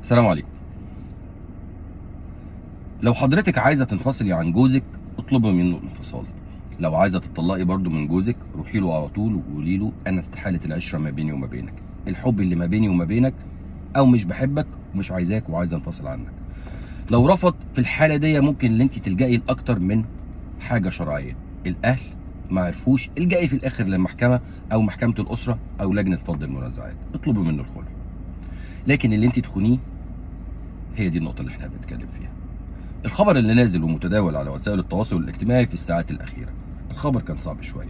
السلام عليكم لو حضرتك عايزه تنفصلي عن جوزك اطلبي منه الانفصال لو عايزه تطلقي برضو من جوزك روحي له على طول وقولي له انا استحاله العشره ما بيني وما بينك الحب اللي ما بيني وما بينك او مش بحبك ومش عايزاك وعايزه انفصل عنك لو رفض في الحاله دي ممكن ان انت تلجئي لاكتر من حاجه شرعيه الاهل ما عرفوش الجئي في الاخر للمحكمه او محكمه الاسره او لجنه فض المنازعات اطلبي منه الخلع لكن اللي انت تخونيه هي دي النقطه اللي احنا بنتكلم فيها الخبر اللي نازل ومتداول على وسائل التواصل الاجتماعي في الساعات الاخيره الخبر كان صعب شويه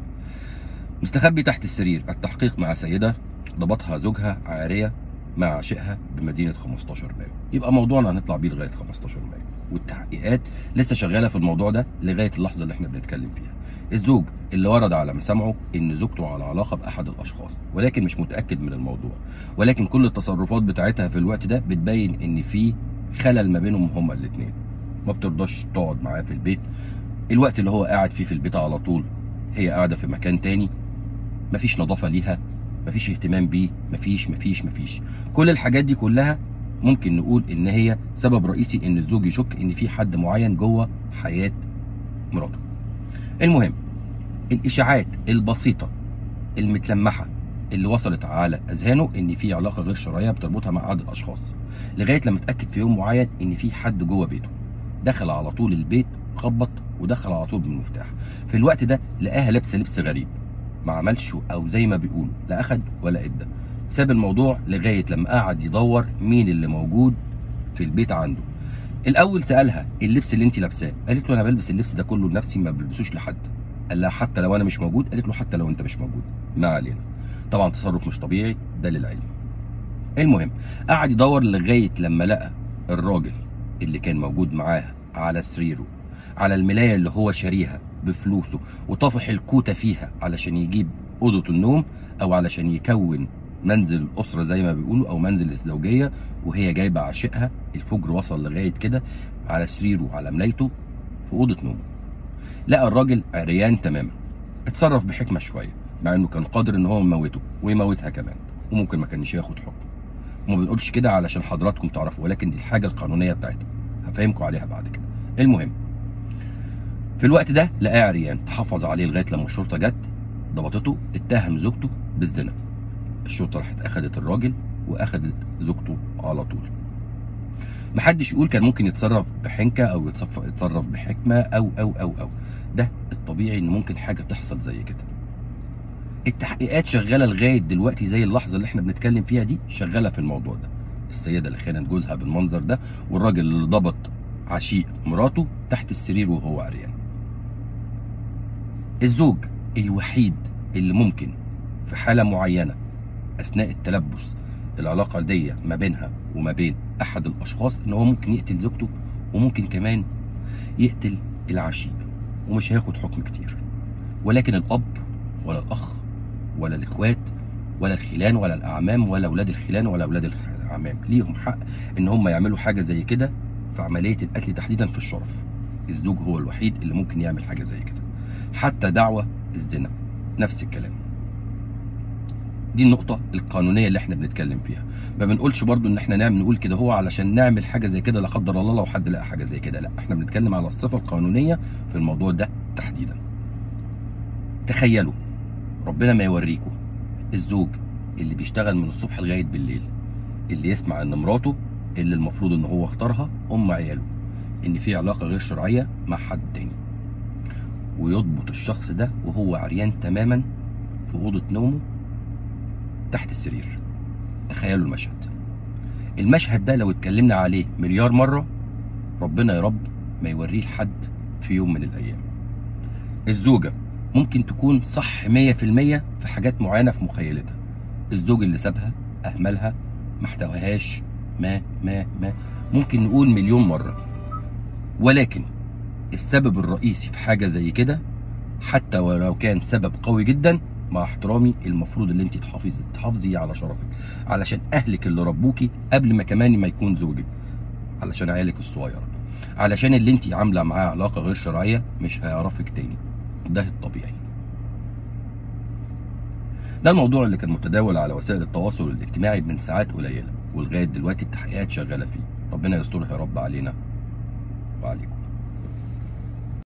مستخبي تحت السرير التحقيق مع سيده ضبطها زوجها عاريه مع عشقها بمدينه 15 مايو يبقى موضوعنا هنطلع بيه لغايه 15 مايو والتحقيقات لسه شغاله في الموضوع ده لغايه اللحظه اللي احنا بنتكلم فيها الزوج اللي ورد على مسامعه ان زوجته على علاقه باحد الاشخاص ولكن مش متاكد من الموضوع ولكن كل التصرفات بتاعتها في الوقت ده بتبين ان في خلل ما بينهم هما الاثنين ما بترضاش تقعد معاه في البيت الوقت اللي هو قاعد فيه في البيت على طول هي قاعده في مكان تاني مفيش نظافه ليها مفيش اهتمام بيه مفيش مفيش مفيش كل الحاجات دي كلها ممكن نقول ان هي سبب رئيسي ان الزوج يشك ان في حد معين جوه حياه مراته المهم الاشاعات البسيطه المتلمحه اللي وصلت على اذهانه ان في علاقه غير شرعيه بتربطها مع احد الاشخاص لغايه لما اتاكد في يوم معين ان في حد جوه بيته دخل على طول البيت خبط ودخل على طول بالمفتاح في الوقت ده لقاها لابسه لبس غريب ما عملش او زي ما بيقولوا لا اخد ولا ادى ساب الموضوع لغايه لما قعد يدور مين اللي موجود في البيت عنده الاول سالها اللبس اللي انت لابساه قالت له انا بلبس اللبس ده كله لنفسي ما بلبسوش لحد قال لها حتى لو انا مش موجود قالت له حتى لو انت مش موجود ما علينا طبعا تصرف مش طبيعي ده للعلم المهم قعد يدور لغايه لما لقى الراجل اللي كان موجود معاها على سريره على الملايه اللي هو شاريها بفلوسه وطافح الكوته فيها علشان يجيب اوضه النوم او علشان يكون منزل الاسره زي ما بيقولوا او منزل الزوجيه وهي جايبه عاشقها الفجر وصل لغايه كده على سريره على ملايته في اوضه نومه لقى الراجل عريان تماما اتصرف بحكمه شويه مع انه كان قادر ان هو يموته ويموتها كمان وممكن ما كانش ياخد حكم وما بنقولش كده علشان حضراتكم تعرفوا ولكن دي الحاجه القانونيه بتاعتها هفهمكم عليها بعد كده المهم في الوقت ده لقاه عريان تحفظ عليه لغايه لما الشرطه جت ضبطته اتهم زوجته بالزنا الشرطه راحت اخذت الراجل واخذت زوجته على طول محدش يقول كان ممكن يتصرف بحنكه او يتصف- يتصرف بحكمه او او او او ده الطبيعي ان ممكن حاجه تحصل زي كده التحقيقات شغاله لغايه دلوقتي زي اللحظه اللي احنا بنتكلم فيها دي شغاله في الموضوع ده السيده اللي خانت جوزها بالمنظر ده والراجل اللي ضبط عشيق مراته تحت السرير وهو عريان الزوج الوحيد اللي ممكن في حاله معينه اثناء التلبس العلاقه دي ما بينها وما بين احد الاشخاص ان هو ممكن يقتل زوجته وممكن كمان يقتل العشيق ومش هياخد حكم كتير ولكن الاب ولا الاخ ولا الاخوات ولا الخلان ولا الاعمام ولا اولاد الخلان ولا اولاد الاعمام ليهم حق ان هم يعملوا حاجه زي كده في عمليه القتل تحديدا في الشرف الزوج هو الوحيد اللي ممكن يعمل حاجه زي كده حتى دعوه الزنا نفس الكلام دي النقطة القانونية اللي احنا بنتكلم فيها ما بنقولش برضو ان احنا نعمل نقول كده هو علشان نعمل حاجة زي كده لا قدر الله لو حد لقى حاجة زي كده لا احنا بنتكلم على الصفة القانونية في الموضوع ده تحديدا تخيلوا ربنا ما يوريكم الزوج اللي بيشتغل من الصبح لغاية بالليل اللي يسمع ان مراته اللي المفروض ان هو اختارها ام عياله ان في علاقة غير شرعية مع حد تاني ويضبط الشخص ده وهو عريان تماما في أوضة نومه تحت السرير تخيلوا المشهد المشهد ده لو اتكلمنا عليه مليار مرة ربنا يا رب ما يوريه لحد في يوم من الأيام الزوجة ممكن تكون صح 100% في حاجات معينة في مخيلتها الزوج اللي سابها أهملها ما احتواهاش ما ما ما ممكن نقول مليون مرة ولكن السبب الرئيسي في حاجة زي كده حتى ولو كان سبب قوي جدا مع احترامي المفروض ان انت تحافظي تحافظي على شرفك علشان اهلك اللي ربوكي قبل ما كمان ما يكون زوجك علشان عيالك الصغيره علشان اللي انت عامله معاه علاقه غير شرعيه مش هيعرفك تاني ده الطبيعي ده الموضوع اللي كان متداول على وسائل التواصل الاجتماعي من ساعات قليله ولغايه دلوقتي التحقيقات شغاله فيه ربنا يسترها يا رب علينا وعليكم